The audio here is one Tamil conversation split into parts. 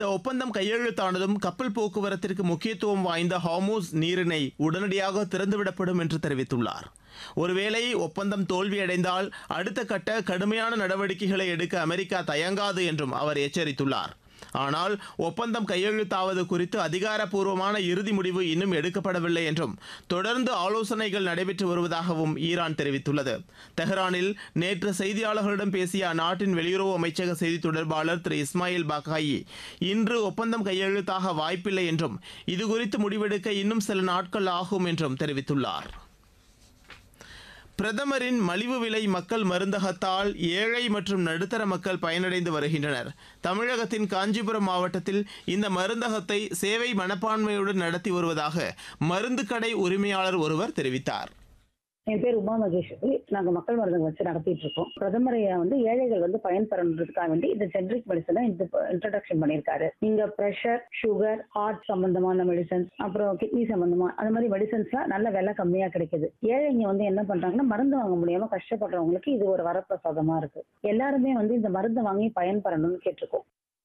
இந்த ஒப்பந்தம் கையெழுத்தானதும் கப்பல் போக்குவரத்திற்கு முக்கியத்துவம் வாய்ந்த ஹார்மூஸ் நீரிணை உடனடியாக திறந்துவிடப்படும் என்று தெரிவித்துள்ளார் ஒருவேளை ஒப்பந்தம் தோல்வியடைந்தால் அடுத்த கட்ட கடுமையான நடவடிக்கைகளை எடுக்க அமெரிக்கா தயங்காது என்றும் அவர் எச்சரித்துள்ளார் ஆனால் ஒப்பந்தம் கையெழுத்தாவது குறித்து அதிகாரப்பூர்வமான இறுதி முடிவு இன்னும் எடுக்கப்படவில்லை என்றும் தொடர்ந்து ஆலோசனைகள் நடைபெற்று வருவதாகவும் ஈரான் தெரிவித்துள்ளது தெஹ்ரானில் நேற்று செய்தியாளர்களிடம் பேசிய அந்நாட்டின் வெளியுறவு அமைச்சக செய்தி தொடர்பாளர் திரு இஸ்மாயில் பாக்காயி இன்று ஒப்பந்தம் கையெழுத்தாக வாய்ப்பில்லை என்றும் இதுகுறித்து முடிவெடுக்க இன்னும் சில நாட்கள் ஆகும் என்றும் தெரிவித்துள்ளார் பிரதமரின் மலிவு விலை மக்கள் மருந்தகத்தால் ஏழை மற்றும் நடுத்தர மக்கள் பயனடைந்து வருகின்றனர் தமிழகத்தின் காஞ்சிபுரம் மாவட்டத்தில் இந்த மருந்தகத்தை சேவை மனப்பான்மையுடன் நடத்தி வருவதாக மருந்து கடை உரிமையாளர் ஒருவர் தெரிவித்தார் என் பேர் உமா மகேஸ்வரி நாங்க மக்கள் மருந்தகம் வச்சு நடத்திட்டு இருக்கோம் பிரதமர் ஐயா வந்து ஏழைகள் வந்து பயன்பெறதுக்காக வேண்டி இந்த ஜென்ரிக் மெடிசனை இன்ட்ரடக்ஷன் பண்ணியிருக்காரு இங்க ப்ரெஷர் சுகர் ஹார்ட் சம்பந்தமான மெடிசன்ஸ் அப்புறம் கிட்னி சம்பந்தமா அந்த மாதிரி மெடிசன்ஸ்லாம் நல்ல விலை கம்மியா கிடைக்குது ஏழைங்க வந்து என்ன பண்றாங்கன்னா மருந்து வாங்க முடியாம கஷ்டப்படுறவங்களுக்கு இது ஒரு வரப்பிரசாதமா இருக்கு எல்லாருமே வந்து இந்த மருந்தை வாங்கி பயன்பெறணும்னு கேட்டிருக்கோம்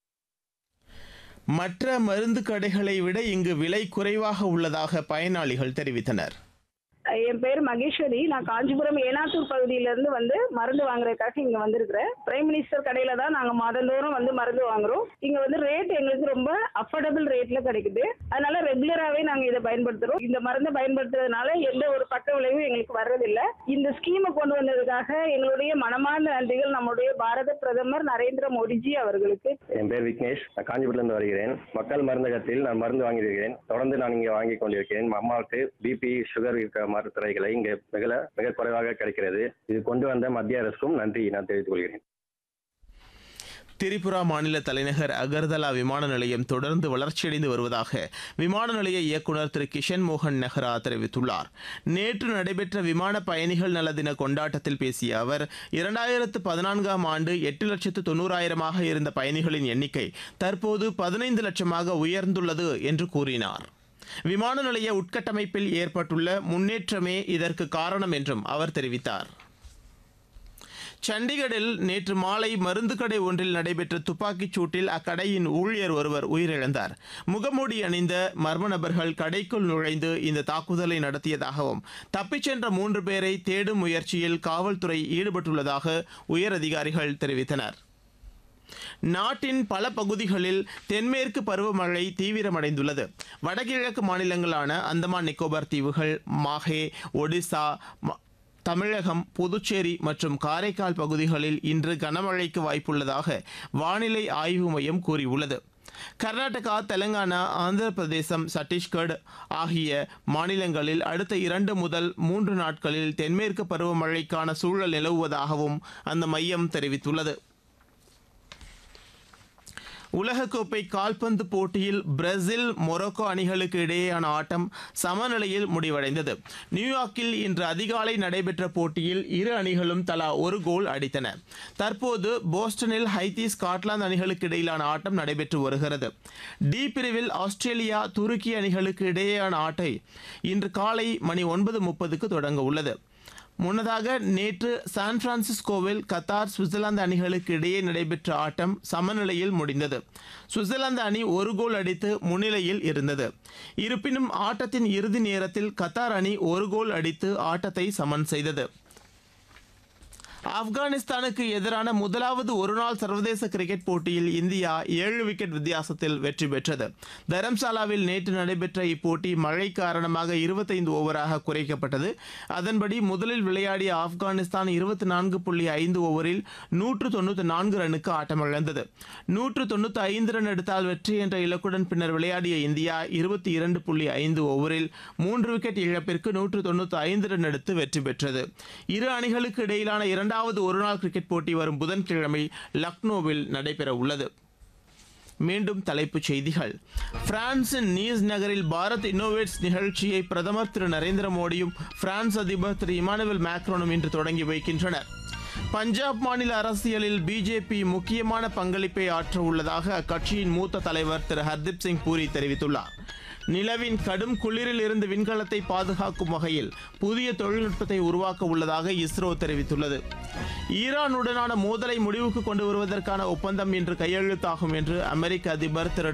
மற்ற மருந்து கடைகளை விட இங்கு விலை குறைவாக உள்ளதாக பயனாளிகள் தெரிவித்தனர் என் பேர் மகேஸ்வரி நான் காஞ்சிபுரம் ஏனாத்தூர் பகுதியில இருந்து வந்து மருந்து வாங்குறதுக்காக இங்க வந்திருக்கிறேன் பிரைம் மினிஸ்டர் கடையில தான் நாங்க மாதந்தோறும் வந்து மருந்து வாங்குறோம் இங்க வந்து ரேட் எங்களுக்கு ரொம்ப அஃபோர்டபுள் ரேட்ல கிடைக்குது அதனால ரெகுலராகவே நாங்க இதை பயன்படுத்துறோம் இந்த மருந்தை பயன்படுத்துறதுனால எந்த ஒரு பக்க விளைவும் எங்களுக்கு வர்றதில்ல இந்த ஸ்கீமை கொண்டு வந்ததுக்காக எங்களுடைய மனமார்ந்த நன்றிகள் நம்முடைய பாரத பிரதமர் நரேந்திர மோடிஜி அவர்களுக்கு என் பேர் விக்னேஷ் நான் காஞ்சிபுரத்திலிருந்து வருகிறேன் மக்கள் மருந்தகத்தில் நான் மருந்து வாங்கியிருக்கிறேன் தொடர்ந்து நான் இங்கே வாங்கி கொண்டிருக்கிறேன் அம்மாவுக்கு பிபி சுகர் இருக்கிற மருத்துவரைகளை இங்கே மிக மிக குறைவாக கிடைக்கிறது இது கொண்டு வந்த மத்திய அரசுக்கும் நன்றி நான் தெரிவித்துக் கொள்கிறேன் திரிபுரா மாநில தலைநகர் அகர்தலா விமான நிலையம் தொடர்ந்து வளர்ச்சியடைந்து வருவதாக விமான நிலைய இயக்குநர் திரு கிஷன் மோகன் நெஹ்ரா தெரிவித்துள்ளார் நேற்று நடைபெற்ற விமான பயணிகள் நல தின கொண்டாட்டத்தில் பேசிய அவர் இரண்டாயிரத்து பதினான்காம் ஆண்டு எட்டு லட்சத்து தொண்ணூறாயிரமாக இருந்த பயணிகளின் எண்ணிக்கை தற்போது பதினைந்து லட்சமாக உயர்ந்துள்ளது என்று கூறினார் விமான நிலைய உட்கட்டமைப்பில் ஏற்பட்டுள்ள முன்னேற்றமே இதற்கு காரணம் என்றும் அவர் தெரிவித்தார் சண்டிகரில் நேற்று மாலை மருந்து கடை ஒன்றில் நடைபெற்ற துப்பாக்கிச் சூட்டில் அக்கடையின் ஊழியர் ஒருவர் உயிரிழந்தார் முகமூடி அணிந்த மர்ம நபர்கள் கடைக்குள் நுழைந்து இந்த தாக்குதலை நடத்தியதாகவும் தப்பிச் சென்ற மூன்று பேரை தேடும் முயற்சியில் காவல்துறை ஈடுபட்டுள்ளதாக உயரதிகாரிகள் தெரிவித்தனர் நாட்டின் பல பகுதிகளில் தென்மேற்கு பருவமழை தீவிரமடைந்துள்ளது வடகிழக்கு மாநிலங்களான அந்தமான் நிக்கோபார் தீவுகள் மாஹே ஒடிசா ம- தமிழகம் புதுச்சேரி மற்றும் காரைக்கால் பகுதிகளில் இன்று கனமழைக்கு வாய்ப்புள்ளதாக வானிலை ஆய்வு மையம் கூறியுள்ளது கர்நாடகா தெலங்கானா ஆந்திர பிரதேசம் சத்தீஸ்கர் ஆகிய மாநிலங்களில் அடுத்த இரண்டு முதல் மூன்று நாட்களில் தென்மேற்கு பருவமழைக்கான சூழல் நிலவுவதாகவும் அந்த மையம் தெரிவித்துள்ளது உலகக்கோப்பை கால்பந்து போட்டியில் பிரேசில் மொரோக்கோ அணிகளுக்கு இடையேயான ஆட்டம் சமநிலையில் முடிவடைந்தது நியூயார்க்கில் இன்று அதிகாலை நடைபெற்ற போட்டியில் இரு அணிகளும் தலா ஒரு கோல் அடித்தன தற்போது போஸ்டனில் ஹைத்தி ஸ்காட்லாந்து அணிகளுக்கு இடையிலான ஆட்டம் நடைபெற்று வருகிறது டி பிரிவில் ஆஸ்திரேலியா துருக்கி அணிகளுக்கு இடையேயான ஆட்டை இன்று காலை மணி ஒன்பது முப்பதுக்கு தொடங்க உள்ளது முன்னதாக நேற்று சான் பிரான்சிஸ்கோவில் கத்தார் சுவிட்சர்லாந்து அணிகளுக்கு இடையே நடைபெற்ற ஆட்டம் சமநிலையில் முடிந்தது சுவிட்சர்லாந்து அணி ஒரு கோல் அடித்து முன்னிலையில் இருந்தது இருப்பினும் ஆட்டத்தின் இறுதி நேரத்தில் கத்தார் அணி ஒரு கோல் அடித்து ஆட்டத்தை சமன் செய்தது ஆப்கானிஸ்தானுக்கு எதிரான முதலாவது ஒருநாள் சர்வதேச கிரிக்கெட் போட்டியில் இந்தியா ஏழு விக்கெட் வித்தியாசத்தில் வெற்றி பெற்றது தரம்சாலாவில் நேற்று நடைபெற்ற இப்போட்டி மழை காரணமாக இருபத்தைந்து ஓவராக குறைக்கப்பட்டது அதன்படி முதலில் விளையாடிய ஆப்கானிஸ்தான் இருபத்தி நான்கு புள்ளி ஐந்து ஓவரில் நூற்று தொண்ணூற்றி நான்கு ரனுக்கு ஆட்டமிழந்தது நூற்று தொண்ணூற்றி ஐந்து ரன் எடுத்தால் வெற்றி என்ற இலக்குடன் பின்னர் விளையாடிய இந்தியா இருபத்தி இரண்டு புள்ளி ஐந்து ஓவரில் மூன்று விக்கெட் இழப்பிற்கு நூற்று தொண்ணூற்றி ஐந்து ரன் எடுத்து வெற்றி பெற்றது இரு அணிகளுக்கு இடையிலான இரண்டாவது ஒருநாள் கிரிக்கெட் போட்டி வரும் புதன்கிழமை லக்னோவில் நடைபெற உள்ளது மீண்டும் தலைப்புச் செய்திகள் பிரான்சின் நீஸ் நகரில் பாரத் இன்னோவேட்ஸ் நிகழ்ச்சியை பிரதமர் திரு நரேந்திர மோடியும் பிரான்ஸ் அதிபர் திரு இமானுவேல் மேக்ரோனும் இன்று தொடங்கி வைக்கின்றனர் பஞ்சாப் மாநில அரசியலில் பிஜேபி முக்கியமான பங்களிப்பை ஆற்ற உள்ளதாக அக்கட்சியின் மூத்த தலைவர் திரு ஹர்தீப் சிங் பூரி தெரிவித்துள்ளார் நிலவின் கடும் குளிரில் இருந்து விண்கலத்தை பாதுகாக்கும் வகையில் புதிய தொழில்நுட்பத்தை உருவாக்க உள்ளதாக இஸ்ரோ தெரிவித்துள்ளது ஈரானுடனான மோதலை முடிவுக்கு கொண்டு வருவதற்கான ஒப்பந்தம் இன்று கையெழுத்தாகும் என்று அமெரிக்க அதிபர் திரு